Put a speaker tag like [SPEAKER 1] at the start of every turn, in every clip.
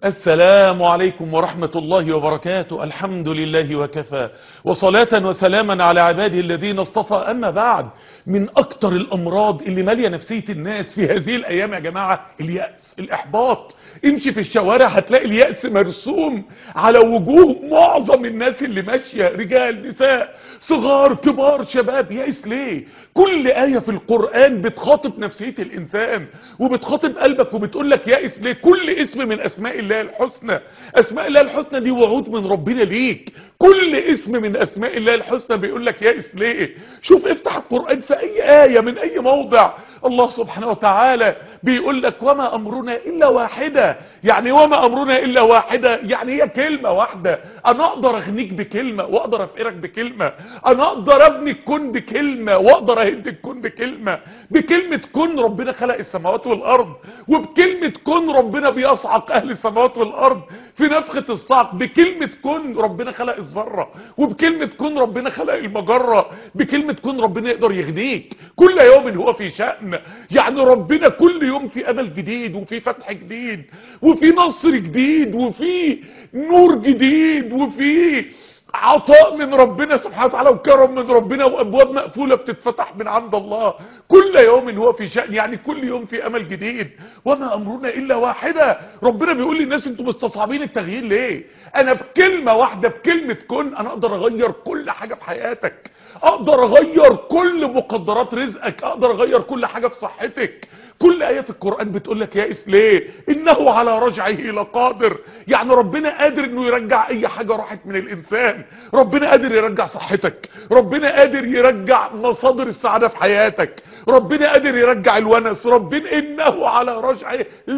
[SPEAKER 1] السلام عليكم ورحمة الله وبركاته الحمد لله وكفى وصلاة وسلاما على عباده الذين اصطفى أما بعد من أكتر الأمراض اللي مالية نفسية الناس في هذه الأيام يا جماعة اليأس الإحباط امشي في الشوارع هتلاقي اليأس مرسوم على وجوه معظم الناس اللي ماشية رجال نساء صغار كبار شباب يأس ليه كل آية في القرآن بتخاطب نفسية الإنسان وبتخاطب قلبك وبتقول لك يأس ليه كل اسم من أسماء الله الحسنى أسماء الله الحسنى دي وعود من ربنا ليك كل اسم من أسماء الله الحسنى بيقول لك يأس ليه شوف افتح القرآن في أي آية من أي موضع الله سبحانه وتعالى بيقول لك وما أمرنا إلا واحدة يعني وما أمرنا إلا واحدة يعني هي كلمة واحدة أنا أقدر أغنيك بكلمة وأقدر أفقرك بكلمة أنا أقدر أبني الكون بكلمة وأقدر أهد الكون بكلمة بكلمة كن ربنا خلق السماوات والأرض وبكلمة كن ربنا بيصعق أهل السماوات والأرض في نفخة الصعق بكلمة كن ربنا خلق الذرة وبكلمة كن ربنا خلق المجرة بكلمة كن ربنا يقدر يغنيك كل يوم هو في شأن يعني ربنا كل يوم في أمل جديد وفي فتح جديد وفي نصر جديد وفي نور جديد وفي عطاء من ربنا سبحانه وتعالى وكرم من ربنا وابواب مقفوله بتتفتح من عند الله كل يوم هو في شأن يعني كل يوم في امل جديد وما امرنا الا واحده ربنا بيقول للناس انتوا مستصعبين التغيير ليه انا بكلمه واحده بكلمه كن انا اقدر اغير كل حاجه في حياتك اقدر اغير كل مقدرات رزقك اقدر اغير كل حاجه في صحتك كل آية في القرآن بتقول لك يائس ليه إنه على رجعه لقادر يعني ربنا قادر إنه يرجع أي حاجة راحت من الإنسان ربنا قادر يرجع صحتك ربنا قادر يرجع مصادر السعادة في حياتك ربنا قادر يرجع الونس ربنا إنه على رجعه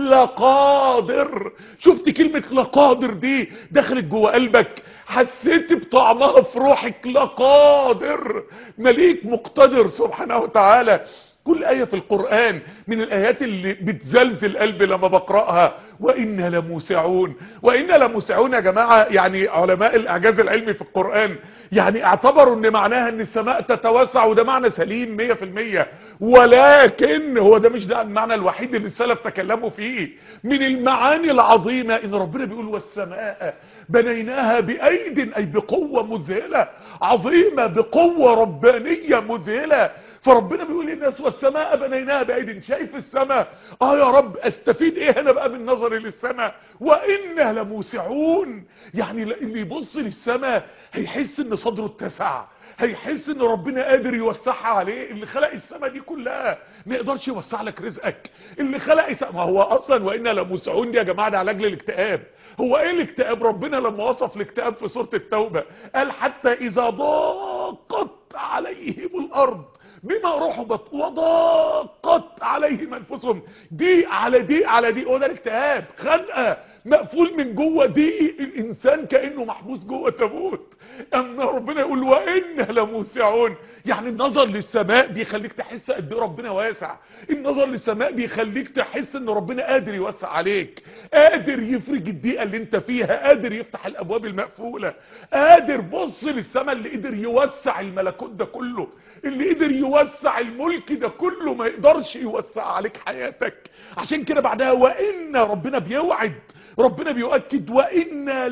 [SPEAKER 1] لقادر شفت كلمة لقادر دي دخلت جوه قلبك حسيت بطعمها في روحك لقادر مليك مقتدر سبحانه وتعالى كل آية في القرآن من الآيات اللي بتزلزل قلبي لما بقرأها وإنا لموسعون وإنا لموسعون يا جماعة يعني علماء الإعجاز العلمي في القرآن يعني اعتبروا ان معناها ان السماء تتوسع وده معنى سليم مية في المية ولكن هو ده مش ده المعنى الوحيد اللي السلف تكلموا فيه من المعاني العظيمة ان ربنا بيقول والسماء بنيناها بأيد أي بقوة مذهلة عظيمة بقوة ربانية مذهلة فربنا بيقول للناس والسماء بنيناها بأيد شايف السماء اه يا رب استفيد ايه هنا بقى من نظري للسماء وإنا لموسعون يعني اللي يبص للسماء هيحس ان صدره اتسع هيحس ان ربنا قادر يوسعها عليه اللي خلق السماء دي كلها ما يقدرش يوسع لك رزقك اللي خلق السماء ما هو اصلا وإنا لموسعون دي يا جماعه ده علاج للاكتئاب هو ايه الاكتئاب ربنا لما وصف الاكتئاب في سورة التوبة قال حتى اذا ضاقت عليهم الارض بما رحبت وضاقت عليهم انفسهم دي على دي على دي هو ده الاكتئاب خنقه مقفول من جوه دي الانسان كانه محبوس جوه تابوت اما ربنا يقول وان لموسعون يعني النظر للسماء بيخليك تحس قد ايه ربنا واسع النظر للسماء بيخليك تحس ان ربنا قادر يوسع عليك قادر يفرج الضيقه اللي انت فيها قادر يفتح الابواب المقفوله قادر بص للسماء اللي قدر يوسع الملكوت ده كله اللي قدر يوسع الملك ده كله ما يقدرش يوسع عليك حياتك عشان كده بعدها وان ربنا بيوعد ربنا بيؤكد وإنا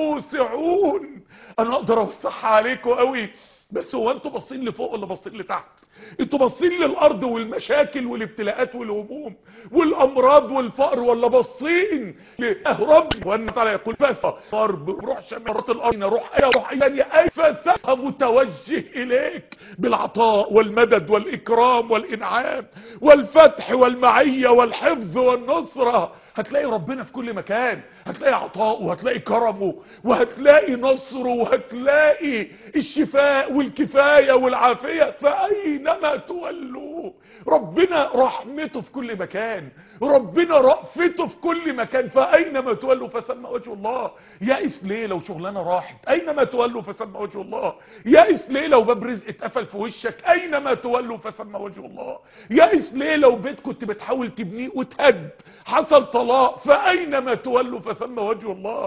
[SPEAKER 1] لموسعون انا اقدر اوسعها عليكم قوي بس هو انتوا باصين لفوق ولا باصين لتحت انتوا باصين للارض والمشاكل والابتلاءات والهموم والامراض والفقر ولا باصين لاهرب وان تعالى يقول فارب روح شمرات الارض روح اي روح اي اي فثقه متوجه اليك بالعطاء والمدد والاكرام والانعام والفتح والمعيه والحفظ والنصره هتلاقي ربنا في كل مكان هتلاقي عطاءه وهتلاقي كرمه وهتلاقي نصره وهتلاقي الشفاء والكفاية والعافية فأينما تولوا ربنا رحمته في كل مكان ربنا رأفته في كل مكان فأينما تولوا فثم وجه الله يائس ليه لو شغلانة راحت أينما تولوا فثم وجه الله يائس ليه لو باب رزق اتقفل في وشك أينما تولوا فثم وجه الله يائس ليه لو بيت كنت بتحاول تبنيه وتهد حصل طلاق فأينما تولوا فثم وجه الله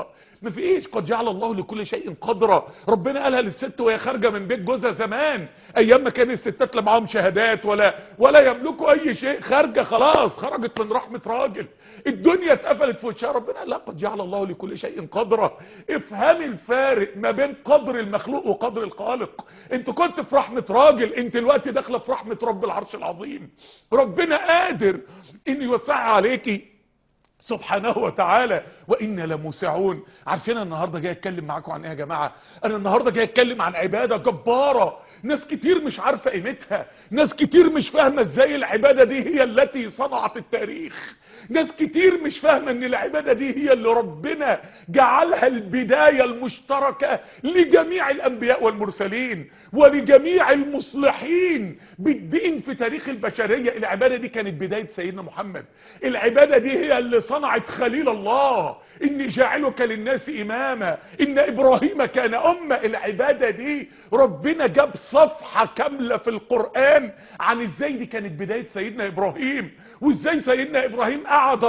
[SPEAKER 1] مفيش قد جعل الله لكل شيء قدرا ربنا قالها للست وهي خارجه من بيت جوزها زمان ايام ما كان الستات لا معاهم شهادات ولا ولا يملكوا اي شيء خارجه خلاص خرجت من رحمه راجل الدنيا اتقفلت في وشها ربنا لا قد جعل الله لكل شيء قدرا افهمي الفارق ما بين قدر المخلوق وقدر الخالق انت كنت في رحمه راجل انت دلوقتي داخله في رحمه رب العرش العظيم ربنا قادر ان يوسعها عليكي سبحانه وتعالى وإنا لموسعون عارفين أنا النهاردة جاي أتكلم معاكم عن إيه يا جماعة أنا النهاردة جاي أتكلم عن عبادة جبارة ناس كتير مش عارفة قيمتها ناس كتير مش فاهمة إزاي العبادة دي هي التي صنعت التاريخ ناس كتير مش فاهمة ان العبادة دي هي اللي ربنا جعلها البداية المشتركة لجميع الانبياء والمرسلين ولجميع المصلحين بالدين في تاريخ البشرية العبادة دي كانت بداية سيدنا محمد العبادة دي هي اللي صنعت خليل الله اني جاعلك للناس اماما ان ابراهيم كان امة العبادة دي ربنا جاب صفحة كاملة في القرآن عن ازاي دي كانت بداية سيدنا ابراهيم وازاي سيدنا ابراهيم قعد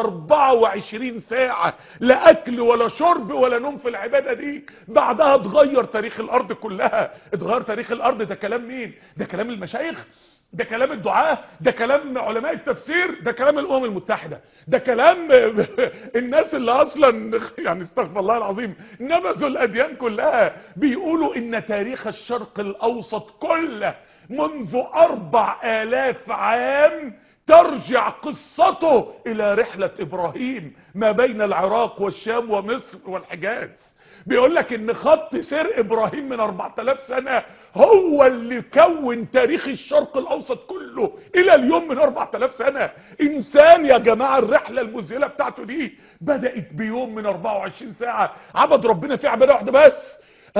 [SPEAKER 1] 24 ساعة لا اكل ولا شرب ولا نوم في العبادة دي بعدها اتغير تاريخ الارض كلها اتغير تاريخ الارض ده كلام مين ده كلام المشايخ ده كلام الدعاة ده كلام علماء التفسير ده كلام الامم المتحدة ده كلام الناس اللي اصلا يعني استغفر الله العظيم نبذوا الاديان كلها بيقولوا ان تاريخ الشرق الاوسط كله منذ اربع الاف عام ترجع قصته الى رحلة ابراهيم ما بين العراق والشام ومصر والحجاز بيقول لك ان خط سير ابراهيم من 4000 سنة هو اللي كون تاريخ الشرق الاوسط كله الى اليوم من 4000 سنة انسان يا جماعة الرحلة المذهلة بتاعته دي بدأت بيوم من 24 ساعة عبد ربنا في عبادة واحدة بس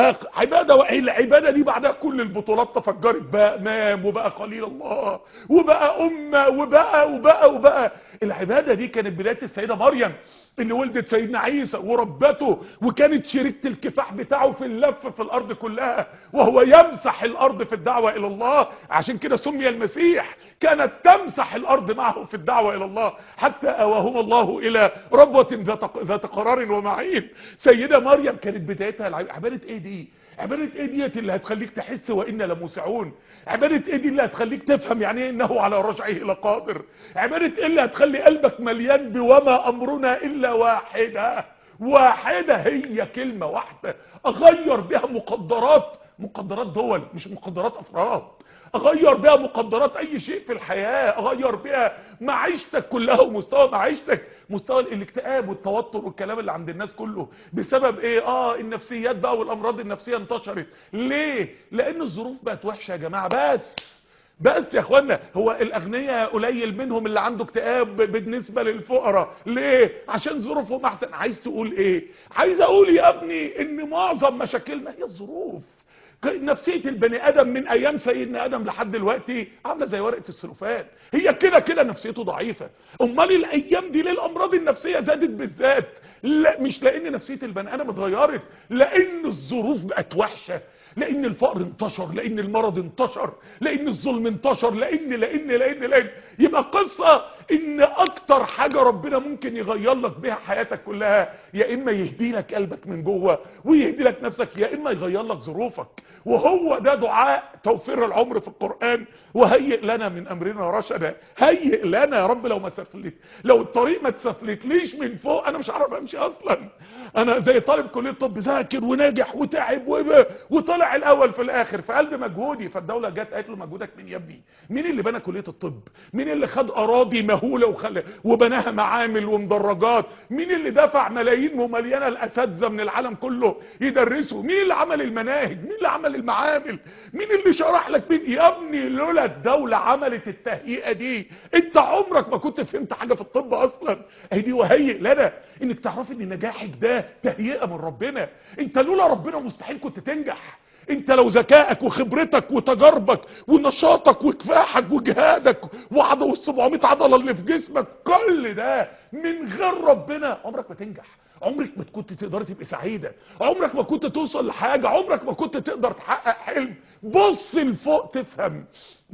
[SPEAKER 1] عبادة العبادة دي بعدها كل البطولات تفجرت بقى امام وبقى خليل الله وبقى امة وبقى وبقى وبقى العبادة دي كانت بداية السيدة مريم اللي ولدت سيدنا عيسى وربته وكانت شريكة الكفاح بتاعه في اللف في الارض كلها وهو يمسح الارض في الدعوة الى الله عشان كده سمي المسيح كانت تمسح الارض معه في الدعوة الى الله حتى اواهم الله الى ربوة ذات قرار ومعين سيدة مريم كانت بدايتها عبادة ايه دي عبادة ايه ديت اللي هتخليك تحس وإنا لموسعون عبادة ايه دي اللي هتخليك تفهم يعني ايه انه على رجعه لقادر عبادة ايه اللي هتخلي قلبك مليان بوما امرنا الا واحدة واحدة هي كلمة واحدة اغير بها مقدرات مقدرات دول مش مقدرات افراد اغير بيها مقدرات اي شيء في الحياة اغير بيها معيشتك كلها ومستوى معيشتك مستوى الاكتئاب والتوتر والكلام اللي عند الناس كله بسبب ايه اه النفسيات بقى والامراض النفسية انتشرت ليه لان الظروف بقت وحشة يا جماعة بس بس يا اخوانا هو الاغنياء قليل منهم اللي عنده اكتئاب بالنسبة للفقراء ليه عشان ظروفهم احسن عايز تقول ايه عايز اقول يا ابني ان معظم مشاكلنا هي الظروف نفسية البني ادم من ايام سيدنا ادم لحد دلوقتي عاملة زي ورقة السلوفان هي كده كده نفسيته ضعيفة امال الايام دي ليه الامراض النفسية زادت بالذات لا مش لان نفسية البني ادم اتغيرت لان الظروف بقت وحشة لان الفقر انتشر لان المرض انتشر لان الظلم انتشر لان لان لان لان يبقى قصة ان اكتر حاجة ربنا ممكن يغير لك بيها حياتك كلها يا اما يهدي لك قلبك من جوه ويهدي لك نفسك يا اما يغير لك ظروفك وهو ده دعاء توفير العمر في القرآن وهيئ لنا من امرنا رشدا هيئ لنا يا رب لو ما سفلت لو الطريق ما تسفلتليش من فوق انا مش عارف امشي اصلا انا زي طالب كليه طب ذاكر وناجح وتعب وطلع الاول في الاخر في قلب مجهودي فالدوله جت قالت له مجهودك مين يا ابني مين اللي بنى كليه الطب مين اللي خد اراضي مهوله وخل... وبناها معامل ومدرجات مين اللي دفع ملايين ومليانه الاساتذه من العالم كله يدرسوا مين اللي عمل المناهج مين اللي عمل المعامل مين اللي شرح لك مين يا ابني لولا الدوله عملت التهيئه دي انت عمرك ما كنت فهمت حاجه في الطب اصلا اهي دي وهيئ لنا انك تعرفي ان نجاحك ده تهيئه من ربنا انت لولا ربنا مستحيل كنت تنجح انت لو ذكائك وخبرتك وتجاربك ونشاطك وكفاحك وجهادك وعضو السبعمائة عضلة اللي في جسمك كل ده من غير ربنا عمرك ما تنجح عمرك ما كنت تقدر تبقى سعيدة عمرك ما كنت توصل لحاجة عمرك ما كنت تقدر تحقق حلم بص لفوق تفهم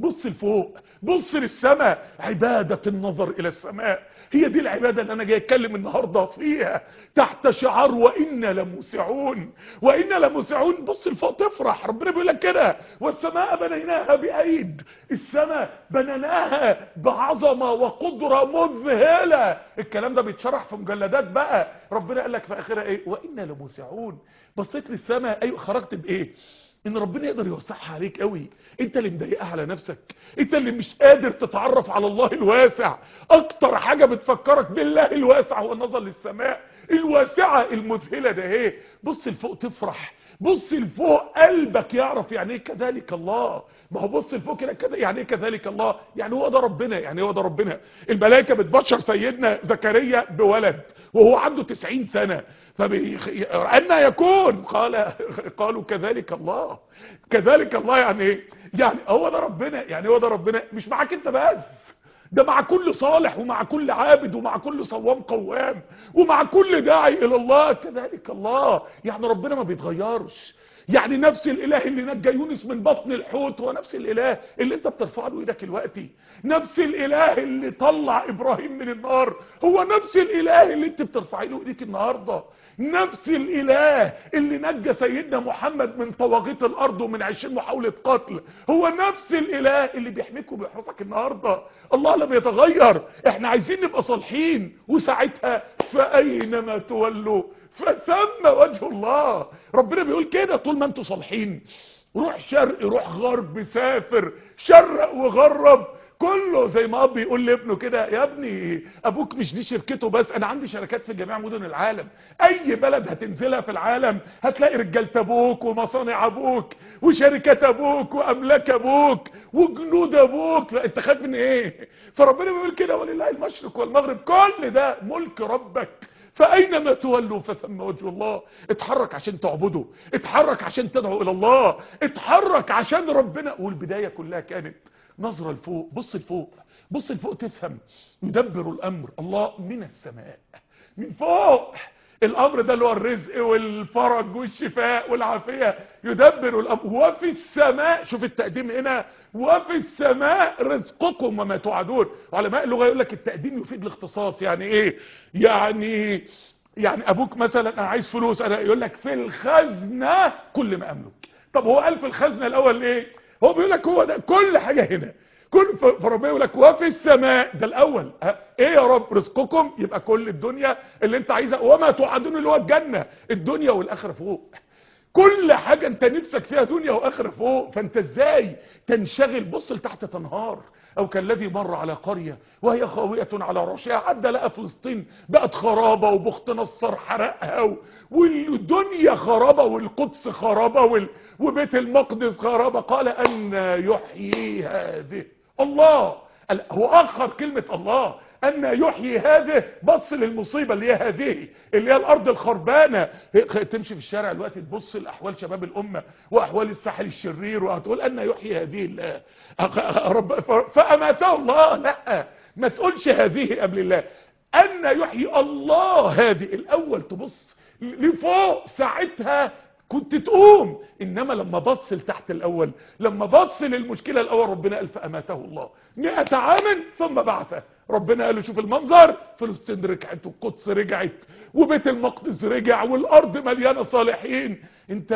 [SPEAKER 1] بص لفوق بص للسماء عبادة النظر الى السماء هي دي العبادة اللي انا جاي اتكلم النهاردة فيها تحت شعار وإنا لموسعون وإنا لموسعون بص لفوق تفرح ربنا بيقول لك كده والسماء بنيناها بأيد السماء بنيناها بعظمة وقدرة مذهلة الكلام ده بيتشرح في مجلدات بقى ربنا قال لك في اخرها ايه وإنا لموسعون بصيت للسماء ايوه خرجت بايه ان ربنا يقدر يوسعها عليك قوي انت اللي مضايقها على نفسك انت اللي مش قادر تتعرف على الله الواسع اكتر حاجة بتفكرك بالله الواسع هو النظر للسماء الواسعة المذهلة ده ايه بص لفوق تفرح بص لفوق قلبك يعرف يعني ايه كذلك الله ما هو بص لفوق كده كده يعني ايه كذلك الله يعني هو ده ربنا يعني هو ده ربنا الملائكه بتبشر سيدنا زكريا بولد وهو عنده 90 سنه فبيخ... أن يكون قال قالوا كذلك الله كذلك الله يعني ايه يعني هو ده ربنا يعني هو ده ربنا مش معاك انت بس ده مع كل صالح ومع كل عابد ومع كل صوام قوام ومع كل داعي الى الله كذلك الله يعني ربنا ما بيتغيرش يعني نفس الاله اللي نجى يونس من بطن الحوت هو نفس الاله اللي انت بترفع له ايدك دلوقتي نفس الاله اللي طلع ابراهيم من النار هو نفس الاله اللي انت بترفعي له ايديك النهارده نفس الاله اللي نجى سيدنا محمد من طواغيت الارض ومن عشرين محاولة قتل هو نفس الاله اللي بيحميك وبيحرسك النهاردة الله لم يتغير احنا عايزين نبقى صالحين وساعتها فاينما تولوا فثم وجه الله ربنا بيقول كده طول ما انتوا صالحين روح شرق روح غرب سافر شرق وغرب كله زي ما اب يقول لابنه كده يا ابني ابوك مش دي شركته بس انا عندي شركات في جميع مدن العالم اي بلد هتنزلها في العالم هتلاقي رجاله ابوك ومصانع ابوك وشركات ابوك واملاك ابوك وجنود ابوك لا انت خايف من ايه فربنا بيقول كده ولله المشرق والمغرب كل ده ملك ربك فاينما تولوا فثم وجه الله اتحرك عشان تعبده اتحرك عشان تدعو الى الله اتحرك عشان ربنا والبدايه كلها كانت نظرة لفوق بص لفوق بص لفوق تفهم يدبر الامر الله من السماء من فوق الامر ده اللي هو الرزق والفرج والشفاء والعافية يدبر الامر وفي السماء شوف التقديم هنا وفي السماء رزقكم وما توعدون علماء اللغة يقول لك التقديم يفيد الاختصاص يعني ايه يعني يعني ابوك مثلا انا عايز فلوس انا يقول لك في الخزنة كل ما املك طب هو قال في الخزنة الاول ايه هو بيقول لك هو ده كل حاجة هنا كل فربنا يقول لك وفي السماء ده الاول ها ايه يا رب رزقكم يبقى كل الدنيا اللي انت عايزها وما توعدون اللي هو الجنة الدنيا والاخره فوق كل حاجة انت نفسك فيها دنيا واخره فوق فانت ازاي تنشغل بص لتحت تنهار او كالذي مر على قرية وهي خاوية على رشها عدى لقى فلسطين بقت خرابة وبخت نصر حرقها و... والدنيا خرابة والقدس خرابة وال... وبيت المقدس خرابة قال ان يحيي هذه الله هو اخر كلمة الله ان يحيي هذه بص للمصيبة اللي هي هذه اللي هي الارض الخربانة تمشي في الشارع دلوقتي تبص لاحوال شباب الامة واحوال الساحل الشرير وهتقول ان يحيي هذه الله رب فاماته الله لا ما تقولش هذه قبل الله ان يحيي الله هذه الاول تبص لفوق ساعتها كنت تقوم انما لما بص لتحت الاول لما بص للمشكلة الاول ربنا قال فاماته الله مئة عام ثم بعثه ربنا قال له شوف المنظر فلسطين رجعت والقدس رجعت وبيت المقدس رجع والارض مليانة صالحين انت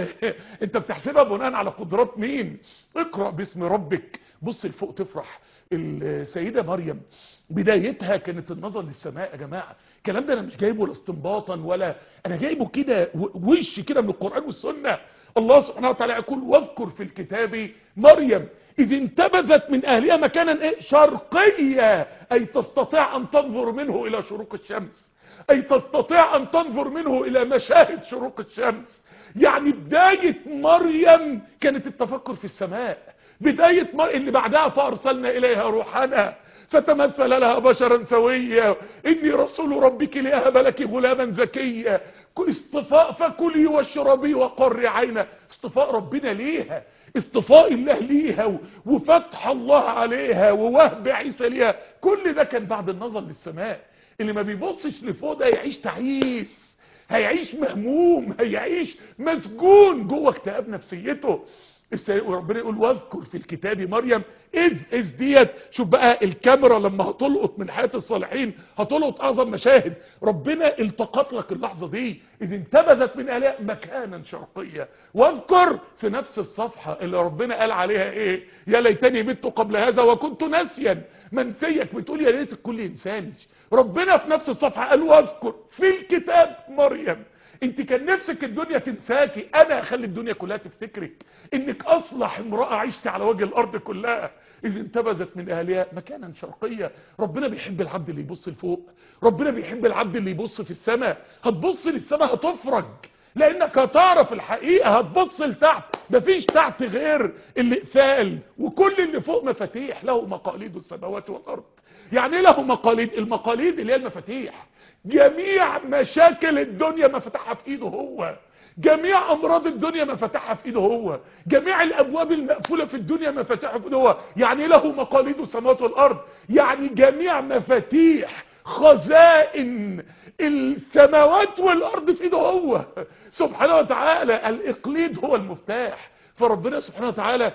[SPEAKER 1] انت بتحسبها بناء على قدرات مين اقرأ باسم ربك بص لفوق تفرح السيدة مريم بدايتها كانت النظر للسماء يا جماعة الكلام ده انا مش جايبه لا استنباطا ولا انا جايبه كده وش كده من القرآن والسنة الله سبحانه وتعالى يقول واذكر في الكتاب مريم اذ انتبذت من اهلها مكانا ايه شرقية اي تستطيع ان تنظر منه الى شروق الشمس اي تستطيع ان تنظر منه الى مشاهد شروق الشمس يعني بداية مريم كانت التفكر في السماء بداية مريم اللي بعدها فارسلنا اليها روحنا فتمثل لها بشرا سويا اني رسول ربك لاهب لك غلاما زكيا اصطفاء فكلي واشربي وقري عينا اصطفاء ربنا ليها اصطفاء الله ليها وفتح الله عليها ووهب عيسى ليها كل ده كان بعد النظر للسماء اللي ما بيبصش لفوق ده يعيش تعيس هيعيش مهموم هيعيش مسجون جوه اكتئاب نفسيته السي- وربنا يقول واذكر في الكتاب مريم اذ اذ ديت شوف بقى الكاميرا لما هتلقط من حياة الصالحين هتلقط اعظم مشاهد ربنا التقط لك اللحظة دي اذ انتبذت من اهلها مكانا شرقيا واذكر في نفس الصفحة اللي ربنا قال عليها ايه يا ليتني مت قبل هذا وكنت ناسيا منسيك بتقول يا ريت الكل انساني ربنا في نفس الصفحة قال واذكر في الكتاب مريم انت كان نفسك الدنيا تنساكي انا اخلي الدنيا كلها تفتكرك انك اصلح امرأة عشت على وجه الارض كلها اذ انتبذت من اهلها مكانا شرقيا ربنا بيحب العبد اللي يبص لفوق ربنا بيحب العبد اللي يبص في السماء هتبص للسماء هتفرج لانك هتعرف الحقيقة هتبص لتحت مفيش تحت غير اللي اقفال وكل اللي فوق مفاتيح له مقاليد السماوات والارض يعني ايه له مقاليد المقاليد اللي هي المفاتيح جميع مشاكل الدنيا مفتحها في ايده هو جميع امراض الدنيا مفتحها في ايده هو جميع الابواب المقفوله في الدنيا مفتحها في ايده هو يعني له مقاليد السماوات والارض يعني جميع مفاتيح خزائن السماوات والارض في ايده هو سبحانه وتعالى الاقليد هو المفتاح فربنا سبحانه وتعالى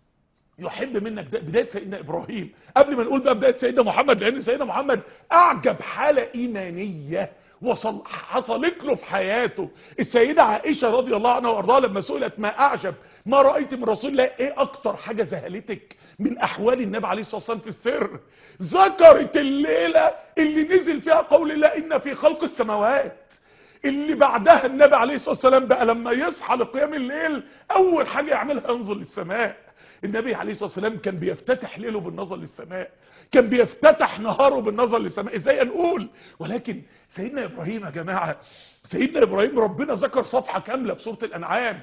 [SPEAKER 1] يحب منك ده بداية سيدنا إبراهيم قبل ما نقول بقى بداية سيدنا محمد لأن سيدنا محمد أعجب حالة إيمانية وصل حصلت له في حياته السيدة عائشة رضي الله عنها وارضاها لما سئلت ما أعجب ما رأيت من رسول الله إيه أكتر حاجة ذهلتك من أحوال النبي عليه الصلاة والسلام في السر ذكرت الليلة اللي نزل فيها قول الله إن في خلق السماوات اللي بعدها النبي عليه الصلاة والسلام بقى لما يصحى لقيام الليل أول حاجة يعملها ينظر للسماء النبي عليه الصلاة والسلام كان بيفتتح ليله بالنظر للسماء كان بيفتتح نهاره بالنظر للسماء ازاي نقول ولكن سيدنا ابراهيم يا جماعة سيدنا ابراهيم ربنا ذكر صفحة كاملة في سورة الانعام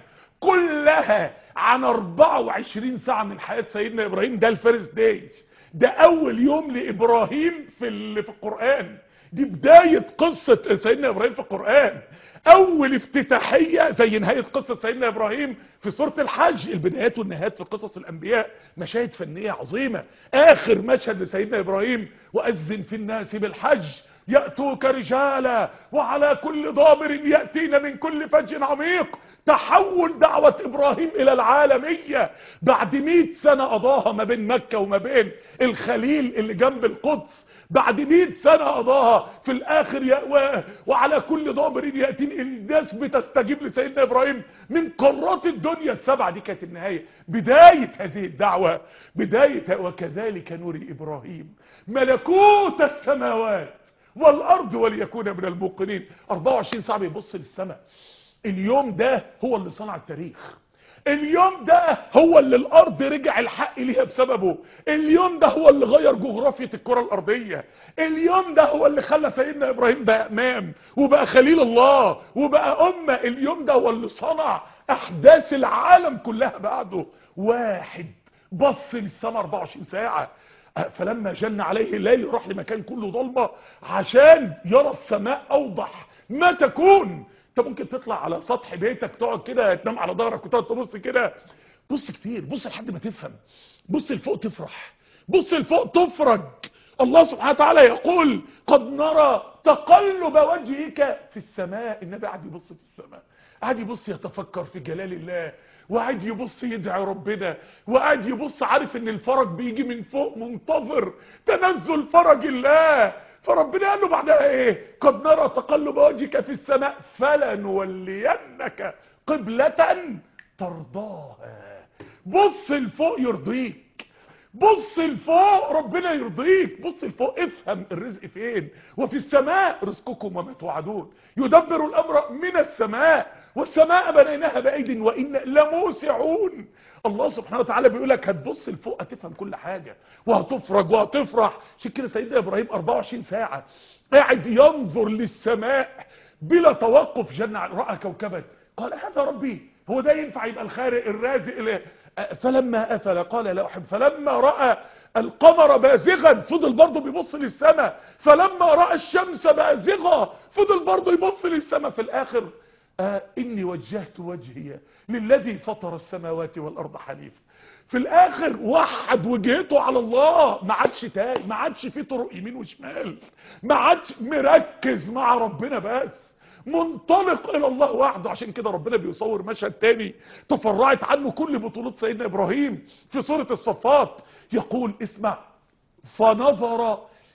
[SPEAKER 1] كلها عن 24 ساعة من حياة سيدنا ابراهيم ده الفيرست دايز ده اول يوم لابراهيم في ال- في القرآن دي بداية قصة سيدنا ابراهيم في القرآن اول افتتاحية زي نهاية قصة سيدنا ابراهيم في سورة الحج البدايات والنهايات في قصص الانبياء مشاهد فنية عظيمة اخر مشهد لسيدنا ابراهيم واذن في الناس بالحج يأتوك رجالا وعلى كل ضامر يأتين من كل فج عميق تحول دعوة ابراهيم الى العالمية بعد مئة سنة قضاها ما بين مكة وما بين الخليل اللي جنب القدس بعد 100 سنة قضاها في الاخر يا و... وعلى كل ضامر يأتين الناس بتستجيب لسيدنا ابراهيم من قارات الدنيا السبعة دي كانت النهاية بداية هذه الدعوة بداية وكذلك نري ابراهيم ملكوت السماوات والارض وليكون من الموقنين 24 ساعة بيبص للسماء اليوم ده هو اللي صنع التاريخ اليوم ده هو اللي الارض رجع الحق ليها بسببه اليوم ده هو اللي غير جغرافية الكرة الارضية اليوم ده هو اللي خلى سيدنا ابراهيم بقى امام وبقى خليل الله وبقى امة اليوم ده هو اللي صنع احداث العالم كلها بعده واحد بص للسماء 24 ساعة فلما جن عليه الليل راح لمكان كله ضلمة عشان يرى السماء اوضح ما تكون انت ممكن تطلع على سطح بيتك تقعد كده تنام على ظهرك وتقعد تبص كده بص كتير بص لحد ما تفهم بص لفوق تفرح بص لفوق تفرج الله سبحانه وتعالى يقول قد نرى تقلب وجهك في السماء النبي قاعد يبص في السماء قاعد يبص يتفكر في جلال الله وقاعد يبص يدعي ربنا وقاعد يبص عارف ان الفرج بيجي من فوق منتظر تنزل فرج الله فربنا قال له بعدها ايه قد نرى تقلب وجهك في السماء فلنولينك قبلة ترضاها بص لفوق يرضيك بص لفوق ربنا يرضيك بص لفوق افهم الرزق فين وفي السماء رزقكم وما توعدون يدبر الامر من السماء والسماء بنيناها بايد وان لموسعون الله سبحانه وتعالى بيقول لك هتبص لفوق هتفهم كل حاجة وهتفرج وهتفرح عشان كده سيدنا ابراهيم 24 ساعة قاعد ينظر للسماء بلا توقف جنة رأى كوكبا قال هذا ربي هو ده ينفع يبقى الخارق الرازق اللي فلما أفل قال لا أحب فلما رأى القمر بازغا فضل برضه بيبص للسماء فلما رأى الشمس بازغة فضل برضه يبص للسماء في الآخر آه إني وجهت وجهي للذي فطر السماوات والأرض حنيفا في الآخر وحد وجهته على الله ما عادش تاي ما عادش في طرق يمين وشمال ما عادش مركز مع ربنا بس منطلق الى الله وحده عشان كده ربنا بيصور مشهد تاني تفرعت عنه كل بطولات سيدنا ابراهيم في سورة الصفات يقول اسمع فنظر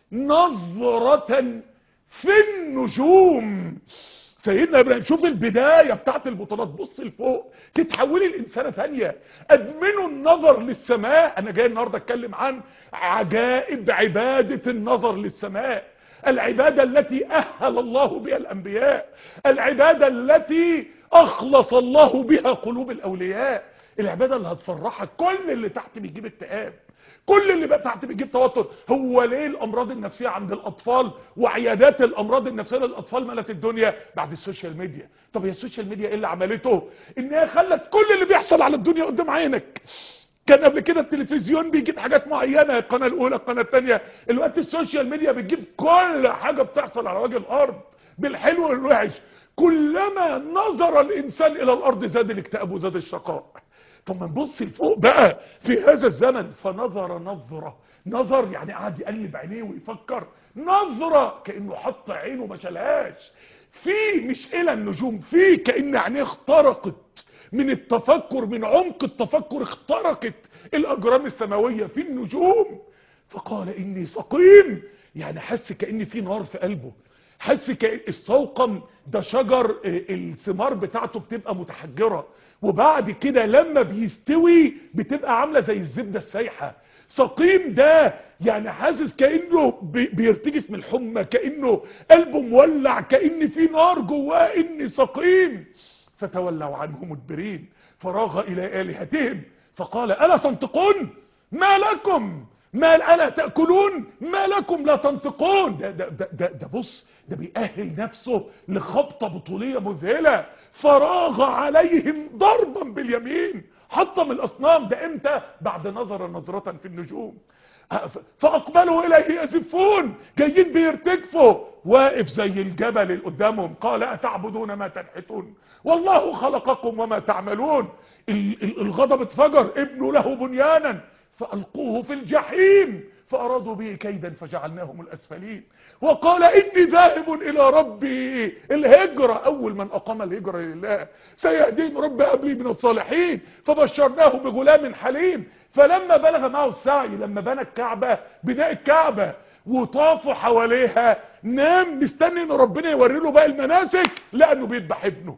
[SPEAKER 1] نظرة في النجوم سيدنا ابراهيم شوف البداية بتاعت البطولات بص لفوق تتحولي لإنسانة تانية أدمنوا النظر للسماء أنا جاي النهاردة أتكلم عن عجائب عبادة النظر للسماء العبادة التي أهل الله بها الأنبياء العبادة التي أخلص الله بها قلوب الأولياء العبادة اللي هتفرحك كل اللي تحت بيجيب اكتئاب كل اللي بقى تحت بيجيب توتر هو ليه الامراض النفسيه عند الاطفال وعيادات الامراض النفسيه للاطفال ملت الدنيا بعد السوشيال ميديا طب هي السوشيال ميديا ايه اللي عملته ان هي خلت كل اللي بيحصل على الدنيا قدام عينك كان قبل كده التلفزيون بيجيب حاجات معينه القناه الاولى القناه الثانيه الوقت السوشيال ميديا بتجيب كل حاجه بتحصل على وجه الارض بالحلو والوحش كلما نظر الانسان الى الارض زاد الاكتئاب وزاد الشقاء طب ما نبص لفوق بقى في هذا الزمن فنظر نظرة نظر يعني قعد يقلب عينيه ويفكر نظرة كأنه حط عينه ما شالهاش في مش الى النجوم في كأن عينيه اخترقت من التفكر من عمق التفكر اخترقت الاجرام السماوية في النجوم فقال اني سقيم يعني حس كأن في نار في قلبه حس كأن السوقم ده شجر الثمار بتاعته بتبقى متحجرة وبعد كده لما بيستوي بتبقى عاملة زي الزبدة السايحة سقيم ده يعني حاسس كأنه بيرتجف من الحمى كأنه قلبه مولع كأن في نار جواه اني سقيم فتولوا عنه مدبرين فراغ الى الهتهم فقال الا تنطقون ما لكم ما الا تاكلون ما لكم لا تنطقون ده ده ده, ده, ده بص ده بيأهل نفسه لخبطة بطولية مذهلة فراغ عليهم ضربا باليمين حطم الاصنام ده امتى بعد نظر نظرة في النجوم فاقبلوا اليه يزفون جايين بيرتجفوا واقف زي الجبل اللي قدامهم قال اتعبدون ما تنحتون والله خلقكم وما تعملون الغضب اتفجر ابنوا له بنيانا فالقوه في الجحيم فأرادوا به كيدا فجعلناهم الأسفلين وقال إني ذاهب إلى ربي الهجرة أول من أقام الهجرة لله سيهدين رب أبلي من الصالحين فبشرناه بغلام حليم فلما بلغ معه السعي لما بنى الكعبة بناء الكعبة وطافوا حواليها نام مستني ان ربنا يوري له بقى المناسك لانه بيذبح ابنه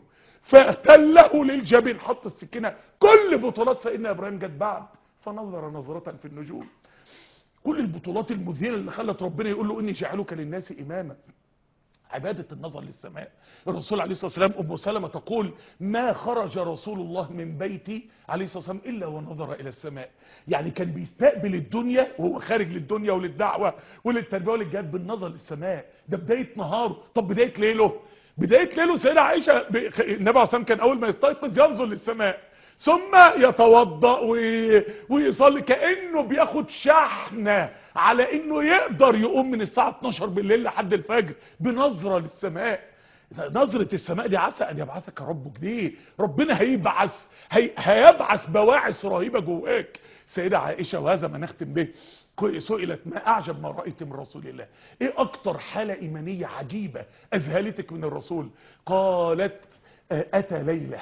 [SPEAKER 1] فاهتله للجبين حط السكينه كل بطولات سيدنا ابراهيم جت بعد فنظر نظرة في النجوم كل البطولات المذهله اللي خلت ربنا يقول له اني جعلك للناس اماما عبادة النظر للسماء الرسول عليه الصلاة والسلام أم سلمة تقول ما خرج رسول الله من بيتي عليه الصلاة والسلام إلا ونظر إلى السماء يعني كان بيستقبل الدنيا وهو خارج للدنيا وللدعوة وللتربية وللجهاد بالنظر للسماء ده بداية نهاره طب بداية ليله بداية ليله سيدة عائشة النبي عليه الصلاة والسلام كان أول ما يستيقظ ينظر للسماء ثم يتوضأ ويصلي كأنه بياخد شحنة على انه يقدر يقوم من الساعة 12 بالليل لحد الفجر بنظرة للسماء نظرة السماء دي عسى ان يبعثك ربك دي ربنا هيبعث هي هيبعث بواعث رهيبة جواك سيدة عائشة وهذا ما نختم به سئلت ما اعجب ما رأيت من رسول الله ايه اكتر حالة ايمانية عجيبة اذهلتك من الرسول قالت اتى ليله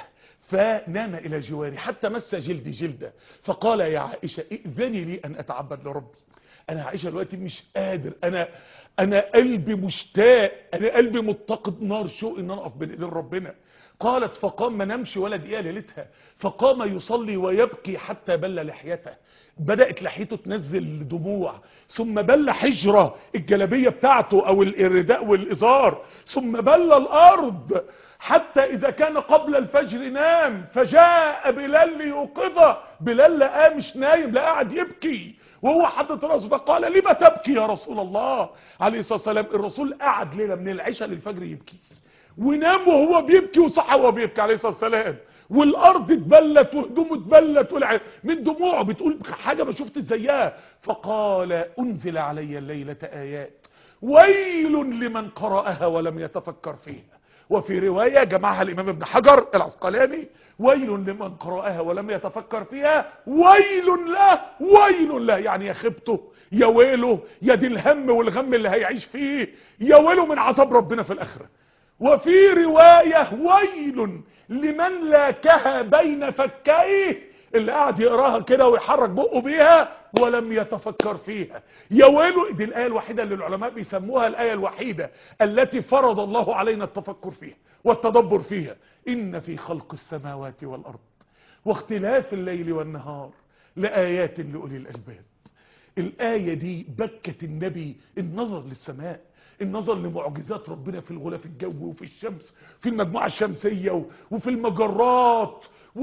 [SPEAKER 1] فنام الى جواري حتى مس جلدي جلدة فقال يا عائشة ائذني لي ان اتعبد لربي انا عائشة دلوقتي مش قادر انا انا قلبي مشتاق انا قلبي متقد نار شوق ان انا اقف بين ايدين ربنا قالت فقام ما نمشي ولا دقيقه ليلتها فقام يصلي ويبكي حتى بل لحيته بدأت لحيته تنزل دموع ثم بل حجرة الجلبية بتاعته او الرداء والازار ثم بل الارض حتى اذا كان قبل الفجر نام فجاء بلال ليوقظه بلال لقاه مش نايم لا قاعد يبكي وهو حاطط راسه فقال لما تبكي يا رسول الله عليه الصلاه والسلام الرسول قعد ليله من العشاء للفجر يبكي ونام وهو بيبكي وصحى وهو بيبكي عليه الصلاه والسلام والارض اتبلت وهدومه اتبلت والع... من دموعه بتقول حاجه ما شفت زيها فقال انزل علي الليله ايات ويل لمن قراها ولم يتفكر فيها وفي رواية جمعها الإمام ابن حجر العسقلاني ويل لمن قرأها ولم يتفكر فيها ويل له ويل له يعني يا خبته يا ويله يا دي الهم والغم اللي هيعيش فيه يا ويله من عذاب ربنا في الآخرة وفي رواية ويل لمن لاكها بين فكيه اللي قاعد يقراها كده ويحرك بقه بيها ولم يتفكر فيها يا ويله دي الآية الوحيدة اللي العلماء بيسموها الآية الوحيدة التي فرض الله علينا التفكر فيها والتدبر فيها إن في خلق السماوات والأرض واختلاف الليل والنهار لآيات لأولي الألباب الآية دي بكت النبي النظر للسماء النظر لمعجزات ربنا في الغلاف الجوي وفي الشمس في المجموعة الشمسية وفي المجرات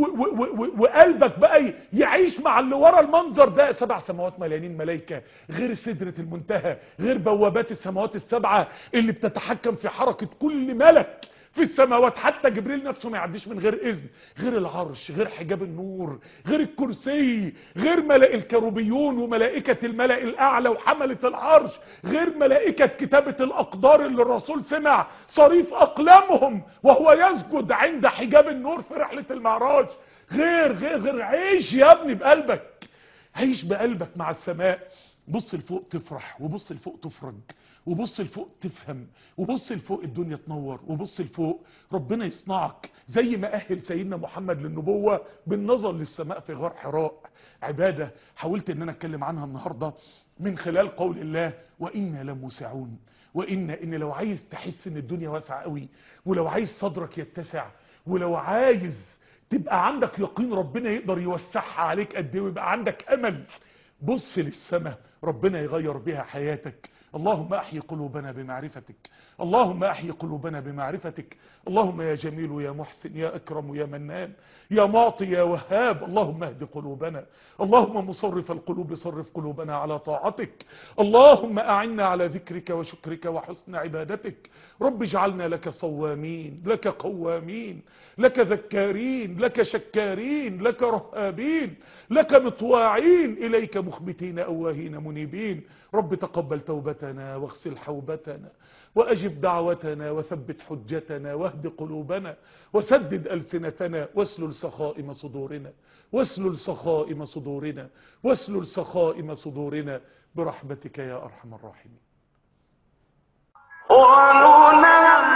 [SPEAKER 1] وقلبك بقى يعيش مع اللي ورا المنظر ده سبع سماوات مليانين ملائكة غير سدرة المنتهى غير بوابات السماوات السبعة اللي بتتحكم في حركة كل ملك في السماوات حتى جبريل نفسه ما يعديش من غير اذن غير العرش غير حجاب النور غير الكرسي غير ملائكة الكروبيون وملائكة الملأ الاعلى وحملة العرش غير ملائكة كتابة الاقدار اللي الرسول سمع صريف اقلامهم وهو يسجد عند حجاب النور في رحلة المعراج غير غير غير عيش يا ابني بقلبك عيش بقلبك مع السماء بص لفوق تفرح وبص لفوق تفرج وبص لفوق تفهم وبص لفوق الدنيا تنور وبص لفوق ربنا يصنعك زي ما أهل سيدنا محمد للنبوة بالنظر للسماء في غار حراء عبادة حاولت ان انا اتكلم عنها النهاردة من خلال قول الله وإنا لموسعون وإن إن لو عايز تحس ان الدنيا واسعة قوي ولو عايز صدرك يتسع ولو عايز تبقى عندك يقين ربنا يقدر يوسعها عليك قد ايه ويبقى عندك امل بص للسماء ربنا يغير بها حياتك اللهم احي قلوبنا بمعرفتك اللهم احي قلوبنا بمعرفتك اللهم يا جميل يا محسن يا اكرم يا منان يا معطي يا وهاب اللهم اهد قلوبنا اللهم مصرف القلوب صرف قلوبنا على طاعتك اللهم اعنا على ذكرك وشكرك وحسن عبادتك رب اجعلنا لك صوامين لك قوامين لك ذكارين لك شكارين لك رهابين لك مطواعين اليك مخبتين اواهين منيبين رب تقبل توبتنا واغسل حوبتنا واجب دعوتنا وثبت حجتنا واهد قلوبنا وسدد ألسنتنا واسلل سخائم صدورنا واسلل سخائم صدورنا واسلل سخائم صدورنا برحمتك يا أرحم الراحمين
[SPEAKER 2] وننزل